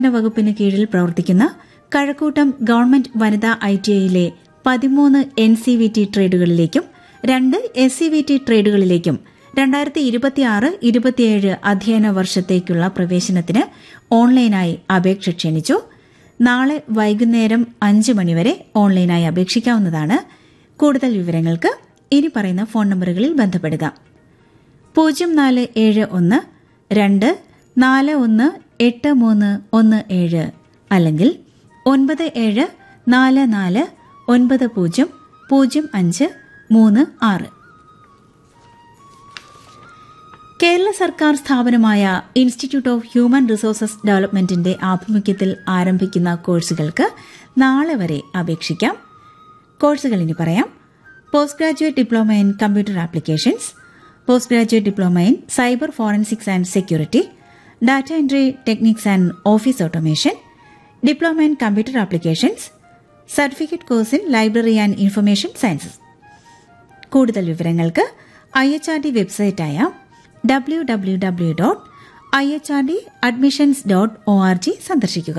വകുപ്പിന് കീഴിൽ പ്രവർത്തിക്കുന്ന കഴക്കൂട്ടം ഗവൺമെന്റ് വനിതാ ഐ ടി ഐയിലെ പതിമൂന്ന് എൻ സി വി ടി ട്രേഡുകളിലേക്കും രണ്ട് എസ് സി വി ടി ട്രേഡുകളിലേക്കും രണ്ടായിരത്തി ഇരുപത്തിയാറ് ഇരുപത്തിയേഴ് അധ്യയന വർഷത്തേക്കുള്ള പ്രവേശനത്തിന് ഓൺലൈനായി അപേക്ഷ ക്ഷണിച്ചു നാളെ വൈകുന്നേരം അഞ്ച് മണിവരെ ഓൺലൈനായി അപേക്ഷിക്കാവുന്നതാണ് കൂടുതൽ വിവരങ്ങൾക്ക് ഇനി പറയുന്ന ഫോൺ നമ്പറുകളിൽ ബന്ധപ്പെടുക പൂജ്യം നാല് ഏഴ് ഒന്ന് രണ്ട് നാല് ഒന്ന് എട്ട് മൂന്ന് ഒന്ന് ഏഴ് അല്ലെങ്കിൽ ഒൻപത് ഏഴ് നാല് നാല് ഒൻപത് പൂജ്യം പൂജ്യം അഞ്ച് മൂന്ന് ആറ് കേരള സർക്കാർ സ്ഥാപനമായ ഇൻസ്റ്റിറ്റ്യൂട്ട് ഓഫ് ഹ്യൂമൻ റിസോഴ്സസ് ഡെവലപ്മെന്റിന്റെ ആഭിമുഖ്യത്തിൽ ആരംഭിക്കുന്ന കോഴ്സുകൾക്ക് നാളെ വരെ അപേക്ഷിക്കാം കോഴ്സുകൾ ഇനി പറയാം post graduate diploma in computer applications post graduate diploma in cyber forensics and security data entry techniques and office automation diploma in computer applications certificate course in library and information sciences കൂടുതൽ വിവരങ്ങൾക്ക് I H R D വെബ്സൈറ്റായ W W W dot I H R D admissions dot O R G സന്ദർശിക്കുക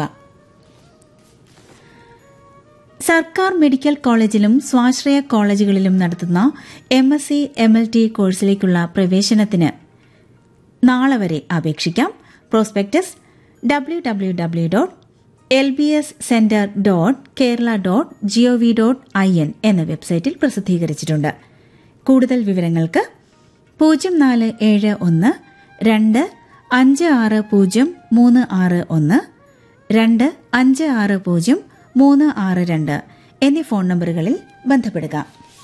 സർക്കാർ medical കോളേജിലും സ്വാശ്രയ കോളേജുകളിലും നടത്തുന്ന M S C M L T കോഴ്സിലേക്കുള്ള പ്രവേശനത്തിന് നാളെ വരെ അപേക്ഷിക്കാം prospectus W W W dot L B S centre dot Kerala dot GOV dot I N എന്ന വെബ്സൈറ്റിൽ പ്രസിദ്ധീകരിച്ചിട്ടുണ്ട് കൂടുതൽ വിവരങ്ങൾക്ക് പൂജ്യം നാല് ഏഴ് ഒന്ന് രണ്ട് അഞ്ച് ആറ് പൂജ്യം മൂന്ന് ആറ് ഒന്ന് രണ്ട് അഞ്ച് ആറ് പൂജ്യം മൂന്ന് ആറ് രണ്ട് എന്നീ ഫോൺ നമ്പറുകളിൽ ബന്ധപ്പെടുക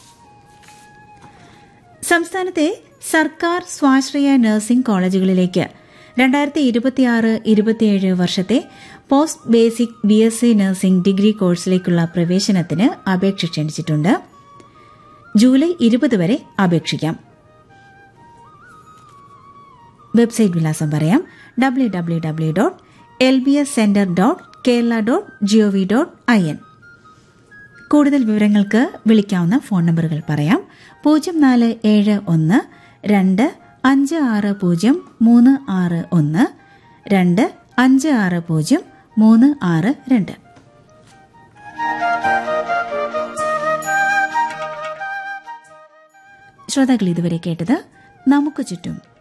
സംസ്ഥാനത്തെ സർക്കാർ സ്വാശ്രയ നഴ്സിംഗ് കോളേജുകളിലേക്ക് രണ്ടായിരത്തി ഇരുപത്തിയാറ് ഇരുപത്തിയേഴ് വർഷത്തെ post basic B S C nursing degree കോഴ്സിലേക്കുള്ള പ്രവേശനത്തിന് അപേക്ഷ ക്ഷണിച്ചിട്ടുണ്ട് ജൂലൈ ഇരുപത് വരെ അപേക്ഷിക്കാം വെബ്സൈറ്റ് വിലാസം പറയാം W W W dot L B S centre dot Kerala dot GOV dot I N കൂടുതൽ വിവരങ്ങൾക്ക് വിളിക്കാവുന്ന ഫോൺ നമ്പറുകൾ പറയാം പൂജ്യം നാല് ഏഴ് ഒന്ന് രണ്ട് അഞ്ച് ആറ് പൂജ്യം മൂന്ന് ആറ് ഒന്ന് രണ്ട് അഞ്ച് ആറ് പൂജ്യം മൂന്ന് ആറ് രണ്ട് ശ്രോതാക്കൾ ഇതുവരെ കേട്ടത് നമുക്ക് ചുറ്റും